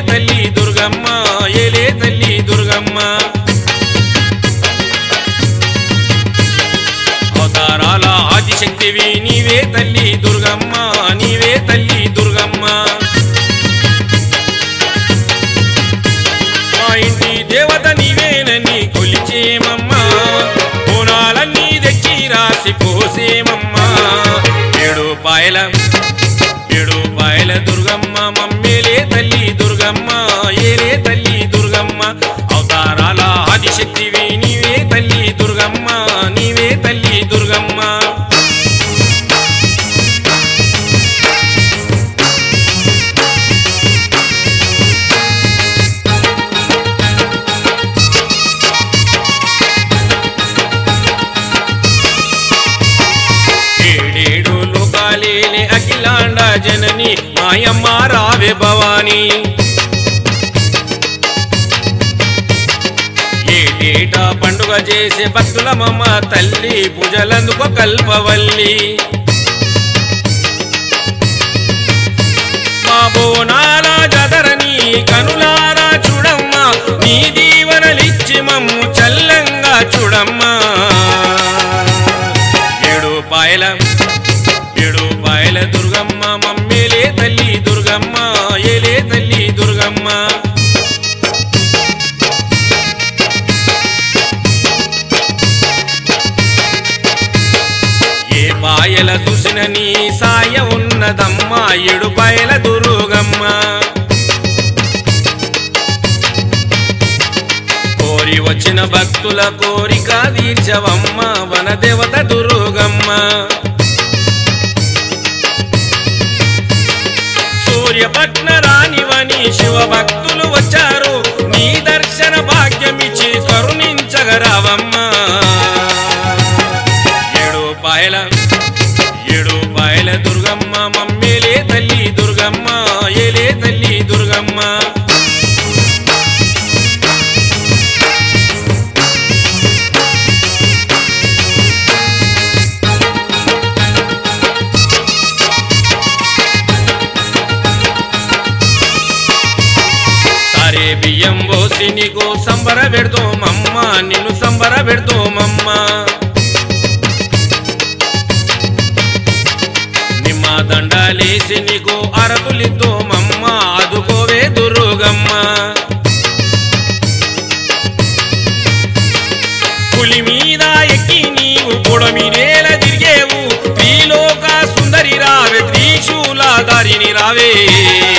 తల్లి దుర్గమ్మ ఏలే తల్లి దుర్గమ్మ అవతారాల ఆదిశక్తివి నీవే తల్లి దుర్గమ్మ నీవే తల్లి దుర్గమ్మ మా ఇంటి దేవత నీవేనని కొలిచేమమ్మా పూనాలన్నీ తెచ్చి రాసి పోసేమమ్మా ఏడు పాయల ఏడు పాయల దుర్గమ్మ మమ్మేలే తల్లి దుర్గమ్మ ఏలే తల్లి దుర్గమ్మ అవతారాల ఆదిశక్తివి నీవే తల్లి దుర్గమ్మ నీవే తల్లి దుర్గమ్మ ఏడేడు లోకాలేలే అఖిలాండ జనని మాయమ్మ రావే భవాని ఏటేటా పండుగ చేసే భక్తులమమ్మ తల్లి పూజలందుకో కల్పవల్లి మా బోనాల జదరని కనులారా చూడమ్మా నీ దీవనలిచ్చి మమ్ము చల్లంగా చూడమ్మా ఏడు పాయల ఏడు పాయల దుర్గమ్మ మమ్మేలే తల్లి దుర్గమ్మ ఏలే తల్లి దుర్గమ్మ ఏ పాయల చూసిన నీ సాయ ఉన్నదమ్మా ఏడు పాయల దుర్గమ్మ కోరి వచ్చిన భక్తుల కోరిక తీర్చవమ్మ వనదేవత దుర్గమ్మ సూర్యపట్న రానివని శివ భక్తులు వచ్చారు నీ దర్శన భాగ్యమిచ్చి కరుణించగరావమ్మా ఏడు పాయల ఏడు పాయల దుర్గమ్మ మమ్మేలే తల్లి దుర్గమ్మ ఏలే తల్లి దుర్గమ్మ సరే బియ్యం పోసి నీకు సంబర పెడతామమ్మ నిన్ను సంబర పెడతామమ్మ నిమ్మ దండాలేసి నీకు అరతులిద్దోమమ్మ అదుకోవే దుర్గమ్మ పులి మీద ఎక్కి నీవు పొడమి నేల తిరిగేవు త్రిలోక సుందరి రావే త్రిశూల దారిని రావే